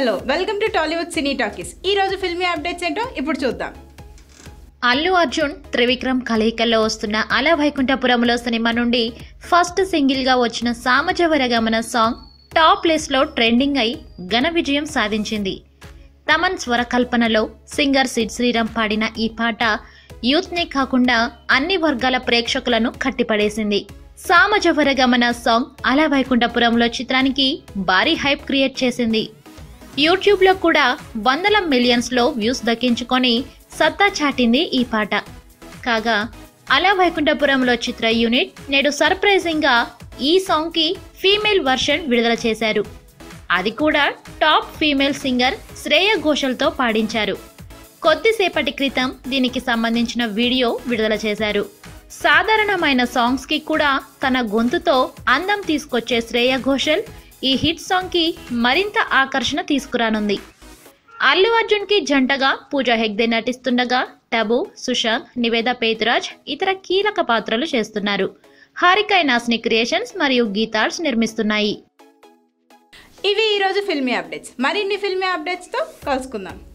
hello welcome to Tollywood cine talkies ఈ రోజు filmy updates ఏంటో ఇప్పుడు చూద్దాం అల్లు అర్జున్ త్రివిక్రమ్ కలయికల్లో వస్తున్న అల వైకుంఠపురంలో సినిమా నుండి ఫస్ట్ సింగిల్గా వచ్చిన సామజవర గమన సాంగ్ టాప్ లిస్ట్లో ట్రెండింగ్ అయి ఘన విజయం సాధించింది తమన్ స్వరకల్పనలో సింగర్ సిడ్ శ్రీరామ్ పాడిన ఈ పాట యూత్నే కాకుండా అన్ని వర్గాల ప్రేక్షకులను కట్టిపడేసింది సామజవర గమన సాంగ్ అల వైకుంఠపురంలో చిత్రానికి భారీ హైప్ క్రియేట్ చేసింది యూట్యూబ్లో కూడా వందల మిలియన్స్లో వ్యూస్ దక్కించుకొని సత్తా చాటింది ఈ పాట కాగా అలా వైకుంఠపురంలో చిత్ర యూనిట్ నేడు సర్ప్రైజింగ్గా ఈ సాంగ్కి ఫీమేల్ వర్షన్ విడుదల చేశారు అది కూడా టాప్ ఫీమేల్ సింగర్ శ్రేయ ఘోషల్తో పాడించారు కొద్దిసేపటి క్రితం దీనికి సంబంధించిన వీడియో విడుదల చేశారు సాధారణమైన సాంగ్స్కి కూడా తన గొంతుతో అందం తీసుకొచ్చే శ్రేయ ఘోషల్ ఈ హిట్ సాంగ్కి మరింత ఆకర్షణ తీసుకురానుంది అల్లు అర్జున్కి జంటగా పూజా హెగ్దే నటిస్తుండగా టబు సుశాంత్ నివేద పేతురాజ్ ఇతర కీలక పాత్రలు చేస్తున్నారు హారిక నాస్ని క్రియేషన్స్ మరియు గీతార్స్ నిర్మిస్తున్నాయి ఇవి ఈ రోజు ఫిల్మీ అప్డేట్స్ మరిన్ని ఫిల్మీ అప్డేట్స్తో కలుసుకుందాం